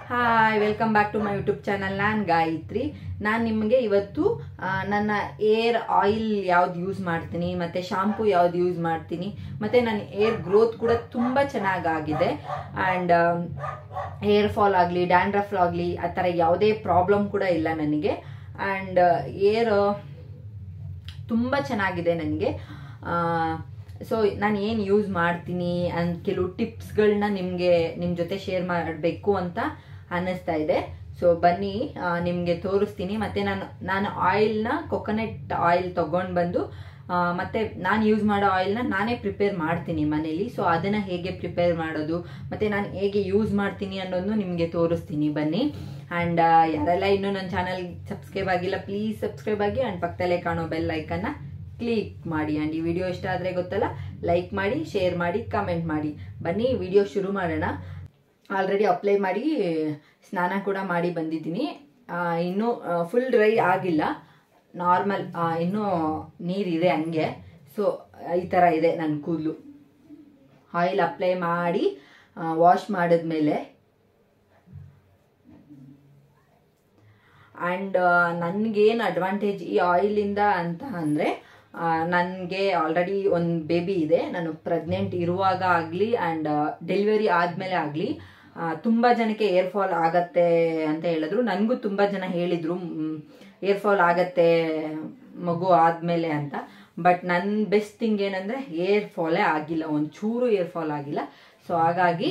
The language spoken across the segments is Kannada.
Hi welcome back to my YouTube channel ನಾನು ಗಾಯತ್ರಿ ನಾನು ನಿಮಗೆ ಇವತ್ತು ಆ, ನನ್ನ ಏರ್ ಆಯಿಲ್ ಯಾವ್ದು ಯೂಸ್ ಮಾಡ್ತೀನಿ ಮತ್ತು ಶಾಂಪೂ ಯಾವ್ದು ಯೂಸ್ ಮಾಡ್ತೀನಿ ಮತ್ತು ನನ್ನ ಏರ್ ಗ್ರೋತ್ ಕೂಡ ತುಂಬ ಚೆನ್ನಾಗಾಗಿದೆ ಆ್ಯಂಡ್ ಏರ್ ಫಾಲ್ ಆಗಲಿ ಡ್ಯಾಂಡ್ರಫ್ ಆಗಲಿ ಆ ಥರ ಯಾವುದೇ ಪ್ರಾಬ್ಲಮ್ ಕೂಡ ಇಲ್ಲ ನನಗೆ ಆ್ಯಂಡ್ ಏರ್ ತುಂಬ ಚೆನ್ನಾಗಿದೆ ನನಗೆ ಸೊ ನಾನು ಏನು ಯೂಸ್ ಮಾಡ್ತೀನಿ ಅಂದ್ ಕೆಲವು ಟಿಪ್ಸ್ಗಳನ್ನ ನಿಮಗೆ ನಿಮ್ಮ ಜೊತೆ ಶೇರ್ ಮಾಡಬೇಕು ಅಂತ ಅನ್ನಿಸ್ತಾ ಇದೆ ಸೊ ಬನ್ನಿ ನಿಮಗೆ ತೋರಿಸ್ತೀನಿ ಮತ್ತು ನಾನು ನಾನು ಆಯಿಲ್ನ ಕೊಕೊನೆಟ್ ಆಯಿಲ್ ತೊಗೊಂಡು ಬಂದು ಆ, ಮತ್ತೆ ನಾನು ಯೂಸ್ ಮಾಡೋ ಆಯಿಲ್ನ ನಾನೇ ಪ್ರಿಪೇರ್ ಮಾಡ್ತೀನಿ ಮನೇಲಿ ಸೊ ಅದನ್ನು ಹೇಗೆ ಪ್ರಿಪೇರ್ ಮಾಡೋದು ಮತ್ತು ನಾನು ಹೇಗೆ ಯೂಸ್ ಮಾಡ್ತೀನಿ ಅನ್ನೋದನ್ನು ನಿಮಗೆ ತೋರಿಸ್ತೀನಿ ಬನ್ನಿ ಆ್ಯಂಡ್ ಯಾರೆಲ್ಲ ಇನ್ನೂ ನನ್ನ ಚಾನಲ್ ಸಬ್ಸ್ಕ್ರೈಬ್ ಆಗಿಲ್ಲ ಪ್ಲೀಸ್ ಸಬ್ಸ್ಕ್ರೈಬ್ ಆಗಿ ಆ್ಯಂಡ್ ಪಕ್ಕದಲ್ಲೇ ಕಾಣೋ ಬೆಲ್ ಐಕನ್ನ ಕ್ಲಿಕ್ ಮಾಡಿ ಆ್ಯಂಡ್ ಈ ವಿಡಿಯೋ ಇಷ್ಟ ಆದರೆ ಗೊತ್ತಲ್ಲ ಲೈಕ್ ಮಾಡಿ ಶೇರ್ ಮಾಡಿ ಕಮೆಂಟ್ ಮಾಡಿ ಬನ್ನಿ ವಿಡಿಯೋ ಶುರು ಮಾಡೋಣ ಆಲ್ರೆಡಿ ಅಪ್ಲೈ ಮಾಡಿ ಸ್ನಾನ ಕೂಡ ಮಾಡಿ ಬಂದಿದ್ದೀನಿ ಆ, ಇನ್ನೂ ಫುಲ್ ಡ್ರೈ ಆಗಿಲ್ಲ ನಾರ್ಮಲ್ ಇನ್ನೂ ನೀರಿದೆ ಹಂಗೆ ಸೊ ಈ ಥರ ಇದೆ ನನ್ನ ಕೂದಲು ಆಯಿಲ್ ಅಪ್ಲೈ ಮಾಡಿ ವಾಶ್ ಮಾಡಿದ್ಮೇಲೆ ಆ್ಯಂಡ್ ನನಗೇನು ಅಡ್ವಾಂಟೇಜ್ ಈ ಆಯಿಲಿಂದ ಅಂತ ಅಂದರೆ ನನಗೆ ಆಲ್ರೆಡಿ ಒಂದು ಬೇಬಿ ಇದೆ ನಾನು ಪ್ರೆಗ್ನೆಂಟ್ ಇರುವಾಗ ಆಗಲಿ ಆ್ಯಂಡ್ ಡೆಲಿವರಿ ಆದಮೇಲೆ ಆಗಲಿ ತುಂಬ ಜನಕ್ಕೆ ಏರ್ ಫಾಲ್ ಆಗತ್ತೆ ಅಂತ ಹೇಳಿದ್ರು ನನಗೂ ತುಂಬ ಜನ ಹೇಳಿದರು ಏರ್ ಫಾಲ್ ಆಗತ್ತೆ ಮಗು ಆದಮೇಲೆ ಅಂತ ಬಟ್ ನನ್ನ ಬೆಸ್ಟ್ ಥಿಂಗ್ ಏನಂದರೆ ಏರ್ ಫಾಲೇ ಆಗಿಲ್ಲ ಒಂಚೂರು ಏರ್ ಫಾಲ್ ಆಗಿಲ್ಲ ಸೊ ಹಾಗಾಗಿ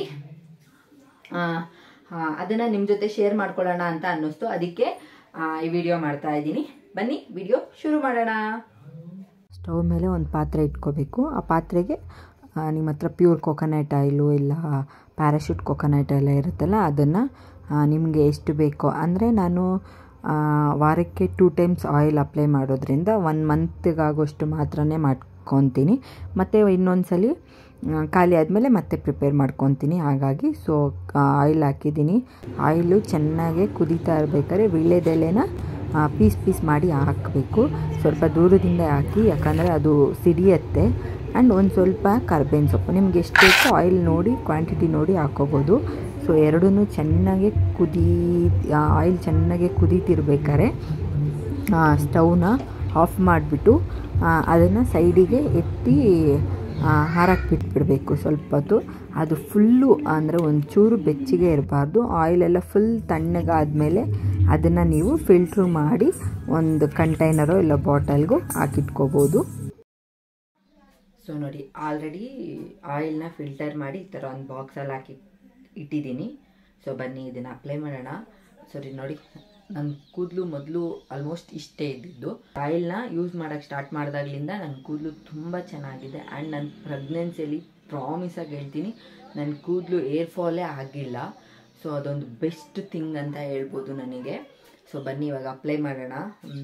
ಅದನ್ನು ನಿಮ್ಮ ಜೊತೆ ಶೇರ್ ಮಾಡ್ಕೊಳ್ಳೋಣ ಅಂತ ಅನ್ನಿಸ್ತು ಅದಕ್ಕೆ ಆ, ಈ ವಿಡಿಯೋ ಮಾಡ್ತಾ ಇದ್ದೀನಿ ಬನ್ನಿ ವಿಡಿಯೋ ಶುರು ಮಾಡೋಣ ಸ್ಟವ್ ಮೇಲೆ ಒಂದು ಪಾತ್ರೆ ಇಟ್ಕೋಬೇಕು ಆ ಪಾತ್ರೆಗೆ ಆ, ನಿಮ್ಮ ಹತ್ರ ಪ್ಯೂರ್ ಕೊಕೊನಟ್ ಆಯಿಲು ಇಲ್ಲ ಪ್ಯಾರಾಶೂಟ್ ಕೊಕೊನಟ್ ಎಲ್ಲ ಇರುತ್ತಲ್ಲ ಅದನ್ನು ನಿಮಗೆ ಎಷ್ಟು ಬೇಕೋ ಅಂದರೆ ನಾನು ಆ, ವಾರಕ್ಕೆ ಟೂ ಟೈಮ್ಸ್ ಆಯಿಲ್ ಅಪ್ಲೈ ಮಾಡೋದ್ರಿಂದ ಒನ್ ಮಂತ್ಗಾಗೋಷ್ಟು ಮಾತ್ರನೇ ಮಾಡ್ಕೊತೀನಿ ಮತ್ತು ಇನ್ನೊಂದು ಸಲ ಆ, ಖಾಲಿ ಆದಮೇಲೆ ಮತ್ತೆ ಪ್ರಿಪೇರ್ ಮಾಡ್ಕೊತೀನಿ ಹಾಗಾಗಿ ಸೊ ಆಯಿಲ್ ಹಾಕಿದ್ದೀನಿ ಆಯಿಲು ಚೆನ್ನಾಗಿ ಕುದೀತಾ ಇರಬೇಕಾದ್ರೆ ವೀಳ್ಯದೆಲೆನ ಪೀಸ್ ಪೀಸ್ ಮಾಡಿ ಹಾಕಬೇಕು ಸ್ವಲ್ಪ ದೂರದಿಂದ ಹಾಕಿ ಯಾಕಂದರೆ ಅದು ಸಿಡಿಯತ್ತೆ ಆ್ಯಂಡ್ ಒಂದು ಸ್ವಲ್ಪ ಕರ್ಬೇವಿನ ಸೊಪ್ಪು ನಿಮ್ಗೆ ಎಷ್ಟು ಬೇಕೋ ಆಯಿಲ್ ನೋಡಿ ಕ್ವಾಂಟಿಟಿ ನೋಡಿ ಹಾಕೋಬೋದು ಸೊ ಎರಡೂ ಚೆನ್ನಾಗಿ ಕುದೀ ಆಯಿಲ್ ಚೆನ್ನಾಗಿ ಕುದೀತಿರ್ಬೇಕಾದ್ರೆ ಸ್ಟವ್ನ ಆಫ್ ಮಾಡಿಬಿಟ್ಟು ಅದನ್ನು ಸೈಡಿಗೆ ಎತ್ತಿ ಹಾರಕ್ಕೆ ಬಿಟ್ಬಿಡಬೇಕು ಸ್ವಲ್ಪ ಹೊತ್ತು ಅದು ಫುಲ್ಲು ಅಂದರೆ ಒಂಚೂರು ಬೆಚ್ಚಗೆ ಇರಬಾರ್ದು ಆಯಿಲೆಲ್ಲ ಫುಲ್ ತಣ್ಣಗಾದಮೇಲೆ ಅದನ್ನು ನೀವು ಫಿಲ್ಟ್ರ್ ಮಾಡಿ ಒಂದು ಕಂಟೈನರೋ ಇಲ್ಲ ಬಾಟಲ್ಗೂ ಹಾಕಿಟ್ಕೋಬೋದು ಸೊ ನೋಡಿ ಆಲ್ರೆಡಿ ಆಯಿಲ್ನ ಫಿಲ್ಟರ್ ಮಾಡಿ ಈ ಥರ ಒಂದು ಬಾಕ್ಸಲ್ಲಿ ಹಾಕಿ ಇಟ್ಟಿದ್ದೀನಿ ಸೊ ಬನ್ನಿ ಇದನ್ನು ಅಪ್ಲೈ ಮಾಡೋಣ ಸರಿ ನೋಡಿ ನನ್ನ ಕೂದಲು ಮೊದಲು ಆಲ್ಮೋಸ್ಟ್ ಇಷ್ಟೇ ಇದ್ದಿದ್ದು ಆಯಿಲ್ನ ಯೂಸ್ ಮಾಡೋಕ್ಕೆ ಸ್ಟಾರ್ಟ್ ಮಾಡಿದಾಗಲಿಂದ ನನ್ನ ಕೂದಲು ತುಂಬ ಚೆನ್ನಾಗಿದೆ ಆ್ಯಂಡ್ ನನ್ನ ಪ್ರೆಗ್ನೆನ್ಸಿಯಲ್ಲಿ ಪ್ರಾಮಿಸಾಗಿ ಹೇಳ್ತೀನಿ ನನ್ನ ಕೂದಲು ಏರ್ ಫಾಲೇ ಆಗಿಲ್ಲ ಸೊ ಅದೊಂದು ಬೆಸ್ಟ್ ಥಿಂಗ್ ಅಂತ ಹೇಳ್ಬೋದು ನನಗೆ ಸೊ ಬನ್ನಿ ಇವಾಗ ಅಪ್ಲೈ ಮಾಡೋಣ ಹ್ಮ್.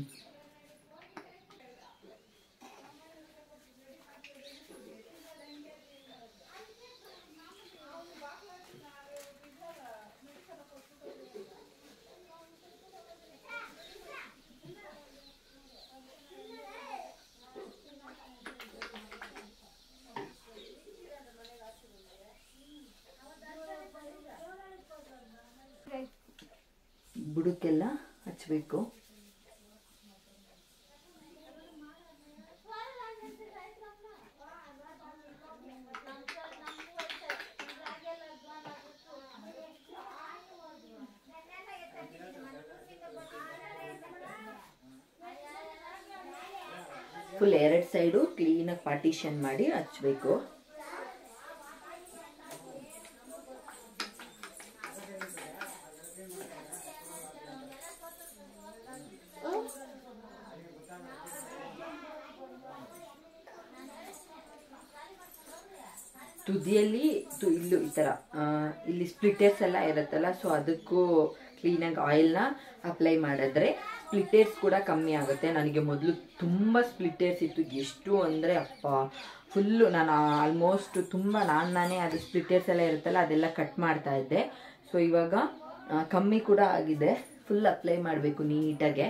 ಬುಡಕ್ಕೆಲ್ಲ ಹಚ್ಚಬೇಕು ಫುಲ್ ಎರಡು ಸೈಡು ಕ್ಲೀನಾಗಿ ಪಾರ್ಟಿಷನ್ ಮಾಡಿ ಹಚ್ಚಬೇಕು ತುದಿಯಲ್ಲಿ ತು ಇಲ್ಲೂ ಈ ಥರ ಆ, ಇಲ್ಲಿ ಸ್ಪ್ಲಿಟರ್ಸ್ ಎಲ್ಲ ಇರುತ್ತಲ್ಲ ಸೊ ಅದಕ್ಕೂ ಕ್ಲೀನಾಗಿ ಆಯಿಲ್ನ ಅಪ್ಲೈ ಮಾಡಿದ್ರೆ ಸ್ಪ್ಲಿಟೇರ್ಸ್ ಕೂಡ ಕಮ್ಮಿ ಆಗುತ್ತೆ ನನಗೆ ಮೊದಲು ತುಂಬ ಸ್ಪ್ಲಿಟೇರ್ಸ್ ಇತ್ತು ಎಷ್ಟು ಅಂದರೆ ಅಪ್ಪ ಫುಲ್ಲು ನಾನು ಆಲ್ಮೋಸ್ಟ್ ತುಂಬ ನಾನು ನಾನೇ ಅದು ಸ್ಪ್ಲಿಟೇರ್ಸ್ ಎಲ್ಲ ಇರುತ್ತಲ್ಲ ಅದೆಲ್ಲ ಕಟ್ ಮಾಡ್ತಾ ಇದ್ದೆ ಸೊ ಇವಾಗ ಆ, ಕಮ್ಮಿ ಕೂಡ ಆಗಿದೆ ಫುಲ್ ಅಪ್ಲೈ ಮಾಡಬೇಕು ನೀಟಾಗೆ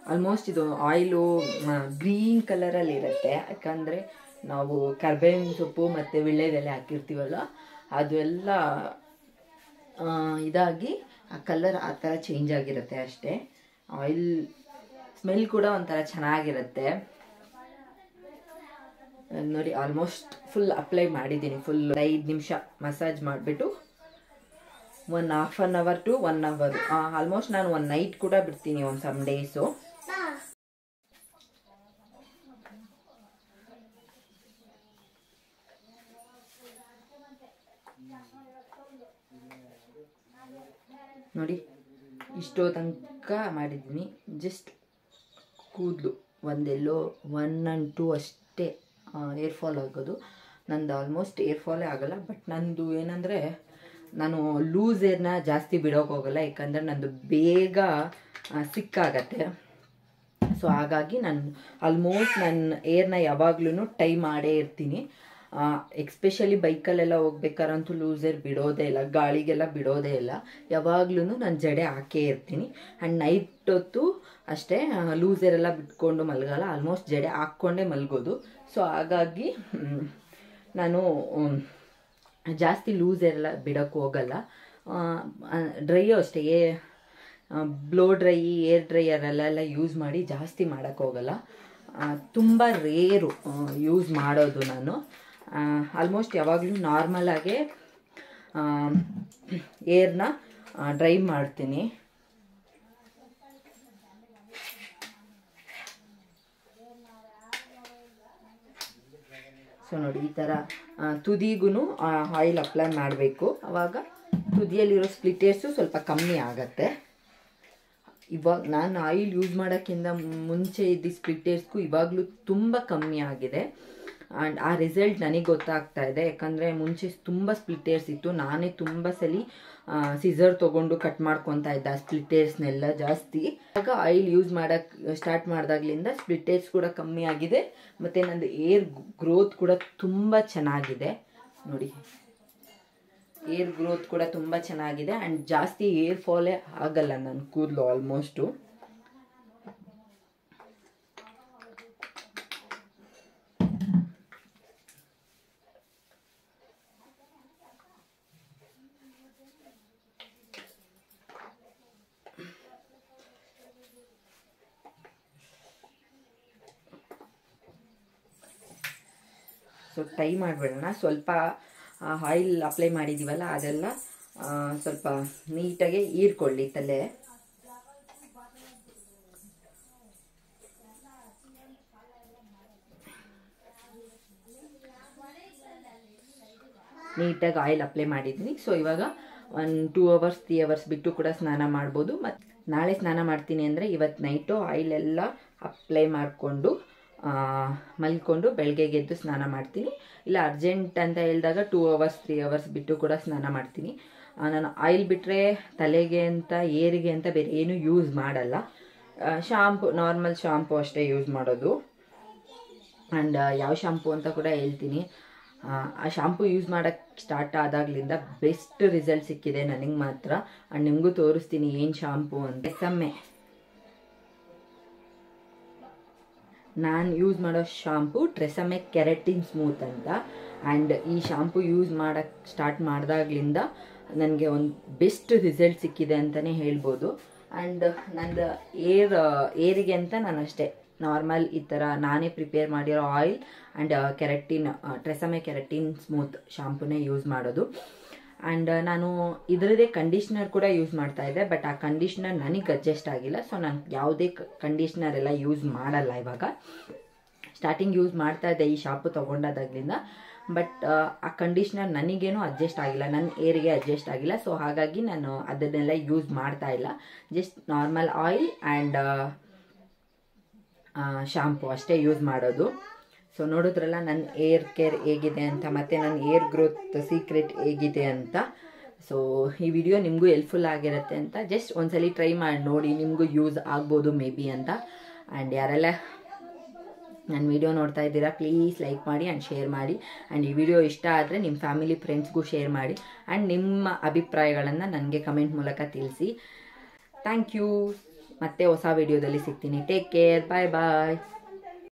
ಆಲ್ಮೋಸ್ಟ್ ಇದು ಆಯಿಲು ಗ್ರೀನ್ ಕಲರಲ್ಲಿ ಇರುತ್ತೆ ಯಾಕಂದರೆ ನಾವು ಕರ್ಬೇವಿನ ಸೊಪ್ಪು ಮತ್ತು ವಿಳ್ಳೆದೆಲೆ ಹಾಕಿರ್ತೀವಲ್ಲ ಅದು ಎಲ್ಲ ಆ, ಇದಾಗಿ ಆ ಕಲರ್ ಆ ಥರ ಚೇಂಜ್ ಆಗಿರುತ್ತೆ ಅಷ್ಟೇ ಆಯಿಲ್ ಸ್ಮೆಲ್ ಕೂಡ ಒಂಥರ ಚೆನ್ನಾಗಿರುತ್ತೆ ನಾನ್ ನೋಡಿ ಆಲ್ಮೋಸ್ಟ್ ಫುಲ್ ಅಪ್ಲೈ ಮಾಡಿದ್ದೀನಿ ಫುಲ್ ಐದು ನಿಮಿಷ ಮಸಾಜ್ ಮಾಡಿಬಿಟ್ಟು one half an hour to one hour almost ನಾನು ಒನ್ ನೈಟ್ ಕೂಡ ಬಿಡ್ತೀನಿ ಒಂದು ಸಮ್ ಡೇಸು ನೋಡಿ ಇಷ್ಟೋ ತನಕ ಮಾಡಿದ್ದೀನಿ ಜಸ್ಟ್ ಕೂದಲು ಒಂದೆಲ್ಲೋ ಒನ್ ಆ್ಯಂಡ್ ಟೂ ಅಷ್ಟೇ ಏರ್ ಫಾಲ್ ಆಗೋದು ನಂದು ಆಲ್ಮೋಸ್ಟ್ ಏರ್ ಫಾಲೇ ಆಗಲ್ಲ ಬಟ್ ನಂದು ಏನಂದರೆ ನಾನು ಲೂಸ್ ಏರ್ನ ಜಾಸ್ತಿ ಬಿಡೋಕೆ ಹೋಗಲ್ಲ ಯಾಕಂದರೆ ನಂದು ಬೇಗ ಆ, ಸಿಕ್ಕಾಗತ್ತೆ ಸೊ ಹಾಗಾಗಿ ನಾನು ಆಲ್ಮೋಸ್ಟ್ ನನ್ನ ಏರ್ನ ಯಾವಾಗ್ಲೂ ಟೈ ಮಾಡೇ ಇರ್ತೀನಿ ಎಕ್ಸ್ಪೆಷಲಿ ಬೈಕಲ್ಲೆಲ್ಲ ಹೋಗ್ಬೇಕಾರಂತೂ ಲೂಸ್ ಏರ್ ಬಿಡೋದೇ ಇಲ್ಲ ಗಾಳಿಗೆಲ್ಲ ಬಿಡೋದೇ ಇಲ್ಲ ಯಾವಾಗ್ಲೂ ನಾನು ಜಡೆ ಹಾಕೇ ಇರ್ತೀನಿ ಆ್ಯಂಡ್ ನೈಟ್ ಹೊತ್ತು ಅಷ್ಟೇ ಲೂಸ್ ಏರ್ ಎಲ್ಲ ಬಿಟ್ಕೊಂಡು ಮಲಗಲ್ಲ ಆಲ್ಮೋಸ್ಟ್ ಜಡೆ ಹಾಕ್ಕೊಂಡೇ ಮಲಗೋದು ಸೊ ಹಾಗಾಗಿ ಮ್, ನಾನು ಮ್, ಜಾಸ್ತಿ ಲೂಸ್ ಏರ್ ಎಲ್ಲ ಬಿಡೋಕ್ಕೆ ಹೋಗಲ್ಲ ಡ್ರೈಯು ಅಷ್ಟೇ ಏ ಬ್ಲೋ ಡ್ರೈ ಏರ್ ಡ್ರೈಯರಲ್ಲೆಲ್ಲ ಯೂಸ್ ಮಾಡಿ ಜಾಸ್ತಿ ಮಾಡೋಕ್ಕೆ ಹೋಗಲ್ಲ ತುಂಬ ರೇರು ಯೂಸ್ ಮಾಡೋದು ನಾನು ಆಲ್ಮೋಸ್ಟ್ ಯಾವಾಗಲೂ ನಾರ್ಮಲಾಗೆ ಏರ್ನ ಡ್ರೈ ಮಾಡ್ತೀನಿ ಸೊ ನೋಡಿ ಈ ಥರ ತುದಿಗೂ ಆಯಿಲ್ ಅಪ್ಲೈ ಮಾಡಬೇಕು ಅವಾಗ ತುದಿಯಲ್ಲಿರೋ ಸ್ಪ್ಲಿಟೇರ್ಸು ಸ್ವಲ್ಪ ಕಮ್ಮಿ ಆಗತ್ತೆ ಇವಾಗ ನಾನು ಆಯಿಲ್ ಯೂಸ್ ಮಾಡೋಕ್ಕಿಂತ ಮುಂಚೆ ಇದ್ದ ಸ್ಪ್ಲಿಟೇರ್ಸ್ಗೂ ಇವಾಗಲೂ ತುಂಬ ಕಮ್ಮಿ ಆಗಿದೆ ಆ್ಯಂಡ್ ಆ ರಿಸಲ್ಟ್ ನನಗೆ ಗೊತ್ತಾಗ್ತಾ ಇದೆ ಯಾಕಂದರೆ ಮುಂಚೆ ತುಂಬ ಸ್ಪ್ಲಿಟೇರ್ಸ್ ಇತ್ತು ನಾನೇ ತುಂಬ ಸಲ ಸಿಸರ್ ತೊಗೊಂಡು ಕಟ್ ಮಾಡ್ಕೊತಾ ಇದ್ದೆ ಆ ಸ್ಪ್ಲಿಟೇರ್ಸ್ನೆಲ್ಲ ಜಾಸ್ತಿ ಆಗ ಆಯಿಲ್ ಯೂಸ್ ಮಾಡೋಕ್ಕೆ ಸ್ಟಾರ್ಟ್ ಮಾಡಿದಾಗ್ಲಿಂದ ಸ್ಪ್ಲಿಟೇರ್ಸ್ ಕೂಡ ಕಮ್ಮಿ ಆಗಿದೆ ಮತ್ತು ನಂದು ಏರ್ ಗ್ರೋತ್ ಕೂಡ ತುಂಬ ಚೆನ್ನಾಗಿದೆ ನೋಡಿ ಏರ್ ಗ್ರೋತ್ ಕೂಡ ತುಂಬ ಚೆನ್ನಾಗಿದೆ ಆ್ಯಂಡ್ ಜಾಸ್ತಿ ಏರ್ ಫಾಲೇ ಆಗಲ್ಲ ನನ್ನ ಕೂದಲು ಆಲ್ಮೋಸ್ಟು ಸೊ ಟೈ ಮಾಡಿಬಿಡೋಣ ಸ್ವಲ್ಪ ಆಯಿಲ್ ಅಪ್ಲೈ ಮಾಡಿದ್ದೀವಲ್ಲ ಅದೆಲ್ಲ ಆ, ಸ್ವಲ್ಪ ನೀಟಾಗಿ ಹೀರ್ಕೊಳ್ಳಿ ತಲೆ ನೀಟಾಗಿ ಆಯಿಲ್ ಅಪ್ಲೈ ಮಾಡಿದ್ದೀನಿ ಸೊ ಇವಾಗ one two hours three hours ಬಿಟ್ಟು ಕೂಡ ಸ್ನಾನ ಮಾಡ್ಬೋದು ಮತ್ತು ನಾಳೆ ಸ್ನಾನ ಮಾಡ್ತೀನಿ ಅಂದರೆ ಇವತ್ತು ನೈಟು ಆಯಿಲ್ ಎಲ್ಲ ಅಪ್ಲೈ ಮಾಡಿಕೊಂಡು ಮಲ್ಕೊಂಡು ಬೆಳಗ್ಗೆಗೆ ಎದ್ದು ಸ್ನಾನ ಮಾಡ್ತೀನಿ ಇಲ್ಲ ಅರ್ಜೆಂಟ್ ಅಂತ ಹೇಳಿದಾಗ ಟೂ ಅವರ್ಸ್ ತ್ರೀ ಅವರ್ಸ್ ಬಿಟ್ಟು ಕೂಡ ಸ್ನಾನ ಮಾಡ್ತೀನಿ ಆ, ನಾನು ಆಯಿಲ್ ಬಿಟ್ಟರೆ ತಲೆಗೆ ಅಂತ ಏರಿಗೆ ಅಂತ ಬೇರೆ ಏನೂ ಯೂಸ್ ಮಾಡಲ್ಲ ಶಾಂಪು ನಾರ್ಮಲ್ ಶಾಂಪು ಅಷ್ಟೇ ಯೂಸ್ ಮಾಡೋದು ಆ್ಯಂಡ್ ಯಾವ ಶಾಂಪು ಅಂತ ಕೂಡ ಹೇಳ್ತೀನಿ ಆ, ಆ ಶಾಂಪು ಯೂಸ್ ಮಾಡೋಕ್ಕೆ ಸ್ಟಾರ್ಟ್ ಆದಾಗ್ಲಿಂದ ಬೆಸ್ಟ್ ರಿಸಲ್ಟ್ ಸಿಕ್ಕಿದೆ ನನಗೆ ಮಾತ್ರ ಆ್ಯಂಡ್ ನಿಮಗೂ ತೋರಿಸ್ತೀನಿ ಏನು ಶಾಂಪು ಅಂತ ಸಮ್ಮೆ ನಾನು ಯೂಸ್ ಮಾಡೋ ಶಾಂಪು ಟ್ರೆಸಮೆ ಕೆರೆಟಿನ್ ಸ್ಮೂತ್ ಅಂತ ಆ್ಯಂಡ್ ಈ ಶಾಂಪು ಯೂಸ್ ಮಾಡೋಕ್ಕೆ ಸ್ಟಾರ್ಟ್ ಮಾಡಿದಾಗ್ಲಿಂದ ನನಗೆ ಒಂದು ಬೆಸ್ಟ್ ರಿಸಲ್ಟ್ ಸಿಕ್ಕಿದೆ ಅಂತಲೇ ಹೇಳ್ಬೋದು ಆ್ಯಂಡ್ ನಂದು ಏರ್ ಏರಿಗೆ ಅಂತ ನಾನು ಅಷ್ಟೇ ನಾರ್ಮಲ್ ಈ ಥರ ನಾನೇ ಪ್ರಿಪೇರ್ ಮಾಡಿರೋ oil and keratin Tresemme keratin smooth ಶಾಂಪೂನೇ ಯೂಸ್ ಮಾಡೋದು ಆ್ಯಂಡ್ ನಾನು ಇದರದೇ ಕಂಡೀಷ್ನರ್ ಕೂಡ ಯೂಸ್ ಮಾಡ್ತಾ ಇದ್ದೆ ಬಟ್ ಆ ಕಂಡೀಷ್ನರ್ ನನಗೆ ಅಡ್ಜಸ್ಟ್ ಆಗಿಲ್ಲ ಸೊ ನಾನು ಯಾವುದೇ ಕಂಡೀಷ್ನರ್ ಎಲ್ಲ ಯೂಸ್ ಮಾಡಲ್ಲ ಇವಾಗ ಸ್ಟಾರ್ಟಿಂಗ್ ಯೂಸ್ ಮಾಡ್ತಾ ಇದ್ದೆ ಈ ಶಾಂಪು ತೊಗೊಂಡಾದಾಗ್ಲಿಂದ ಬಟ್ ಆ ಕಂಡೀಷ್ನರ್ ನನಗೇನು ಅಡ್ಜಸ್ಟ್ ಆಗಿಲ್ಲ ನನ್ನ ಏರಿಗೆ ಅಡ್ಜಸ್ಟ್ ಆಗಿಲ್ಲ ಸೊ ಹಾಗಾಗಿ ನಾನು ಅದನ್ನೆಲ್ಲ ಯೂಸ್ ಮಾಡ್ತಾ ಇಲ್ಲ just normal oil and shampoo ಅಷ್ಟೇ ಯೂಸ್ ಮಾಡೋದು ಸೊ ನೋಡಿದ್ರಲ್ಲ ನನ್ನ ಏರ್ ಕೇರ್ ಹೇಗಿದೆ ಅಂತ ಮತ್ತು ನನ್ನ ಏರ್ ಗ್ರೋತ್ ಸೀಕ್ರೆಟ್ ಹೇಗಿದೆ ಅಂತ ಸೊ ಈ ವಿಡಿಯೋ ನಿಮಗೂ ಹೆಲ್ಪ್ಫುಲ್ ಆಗಿರುತ್ತೆ ಅಂತ ಜಸ್ಟ್ ಒಂದ್ಸಲಿ ಟ್ರೈ ಮಾಡಿ ನೋಡಿ ನಿಮಗೂ ಯೂಸ್ ಆಗ್ಬೋದು ಮೇ ಬಿ ಅಂತ ಆ್ಯಂಡ್ ಯಾರೆಲ್ಲ ನನ್ನ ವಿಡಿಯೋ ನೋಡ್ತಾ ಇದ್ದೀರಾ ಪ್ಲೀಸ್ ಲೈಕ್ ಮಾಡಿ ಆ್ಯಂಡ್ ಶೇರ್ ಮಾಡಿ ಆ್ಯಂಡ್ ಈ ವಿಡಿಯೋ ಇಷ್ಟ ಆದರೆ ನಿಮ್ಮ ಫ್ಯಾಮಿಲಿ ಫ್ರೆಂಡ್ಸ್ಗೂ ಶೇರ್ ಮಾಡಿ ಆ್ಯಂಡ್ ನಿಮ್ಮ ಅಭಿಪ್ರಾಯಗಳನ್ನು ನನಗೆ ಕಮೆಂಟ್ ಮೂಲಕ ತಿಳಿಸಿ ಥ್ಯಾಂಕ್ ಯು ಮತ್ತೆ ಹೊಸ ವಿಡಿಯೋದಲ್ಲಿ ಸಿಗ್ತೀನಿ ಟೇಕ್ ಕೇರ್ ಬಾಯ್ ಬಾಯ್